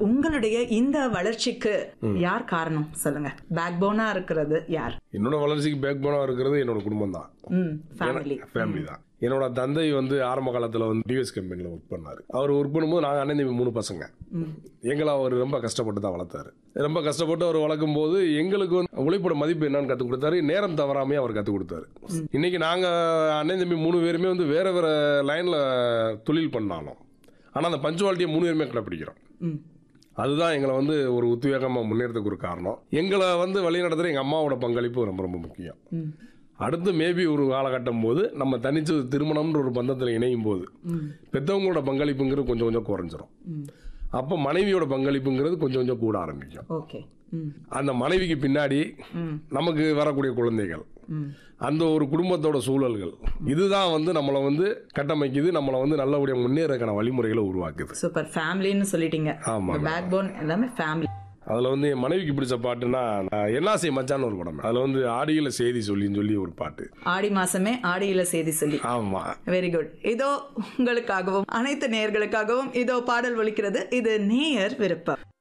உங்களுடைய இந்த வளர்ச்சிக்கு யார் காரணம் சொல்லுங்க பேக் போனா இருக்கிறது யார் என்னோட வளர்ச்சிக்கு பேக் போனாக இருக்கிறது என்னோட குடும்பம் தான் ம் ஃபேமிலி ஃபேமிலி தான் என்னோட தந்தை வந்து ஆரம்ப காலத்தில் வந்து டிவிஎஸ் கம்பெனியில் ஒர்க் பண்ணார் அவர் ஒர்க் பண்ணும்போது நாங்கள் அண்ணன் தம்பி மூணு பசங்க எங்களை அவர் ரொம்ப கஷ்டப்பட்டு தான் வளர்த்தாரு ரொம்ப கஷ்டப்பட்டு அவர் வளர்க்கும் போது எங்களுக்கு வந்து உழைப்போட மதிப்பு என்னன்னு கற்றுக் கொடுத்தாரு நேரம் தவறாமே அவர் கற்றுக் கொடுத்தாரு இன்னைக்கு நாங்கள் அண்ணன் தம்பி மூணு பேருமே வந்து வேற வேற லைனில் தொழில் பண்ணாலும் ஆனால் அந்த பஞ்சுவாலிட்டியை மூணு பேருமே கடைப்பிடிக்கிறோம் ம் அதுதான் எங்களை வந்து ஒரு உத்வேகமாக முன்னேறதுக்கு ஒரு காரணம் எங்களை வந்து வழி நடத்துகிற எங்கள் அம்மாவோட பங்களிப்பு ரொம்ப ரொம்ப முக்கியம் ம் அடுத்து மேபி ஒரு காலகட்டம் போது நம்ம தனிச்சு திருமணம்ன்ற ஒரு பந்தத்தில் இணையும் போது ம் பெற்றவங்களோட பங்களிப்புங்கிறது கொஞ்சம் கொஞ்சம் குறைஞ்சிரும் ம் அப்போ மனைவியோட பங்களிப்புங்கிறது கொஞ்சம் கொஞ்சம் கூட ஆரம்பிக்கும் ஓகே ம் அந்த மனைவிக்கு பின்னாடி ம் நமக்கு வரக்கூடிய குழந்தைகள் ம் அந்த ஒரு குடும்பத்தோட சூழல்கள் இதுதான் வந்து நம்மளை வந்து கட்டமைக்குது நம்மளை வந்து நல்லபடியாக முன்னேறக்கான வழிமுறைகளை உருவாக்குது சூப்பர் ஃபேமிலின்னு சொல்லிட்டீங்க ஆமா பேக் போன் எல்லாமே ஃபேமிலி அதில் வந்து என் மனைவிக்கு பிடிச்ச பாட்டுன்னா நான் என்னாசை மச்சான்னு ஒரு படம் அதில் வந்து ஆடியில் செய்தி சொல்லின்னு சொல்லி ஒரு பாட்டு ஆடி மாசமே ஆடியில செய்தி சொல்லி ஆமாம் வெரி குட் இதோ உங்களுக்காகவும் அனைத்து நேயர்களுக்காகவும் இதோ பாடல் ஒலிக்கிறது இது நேயர் விருப்பம்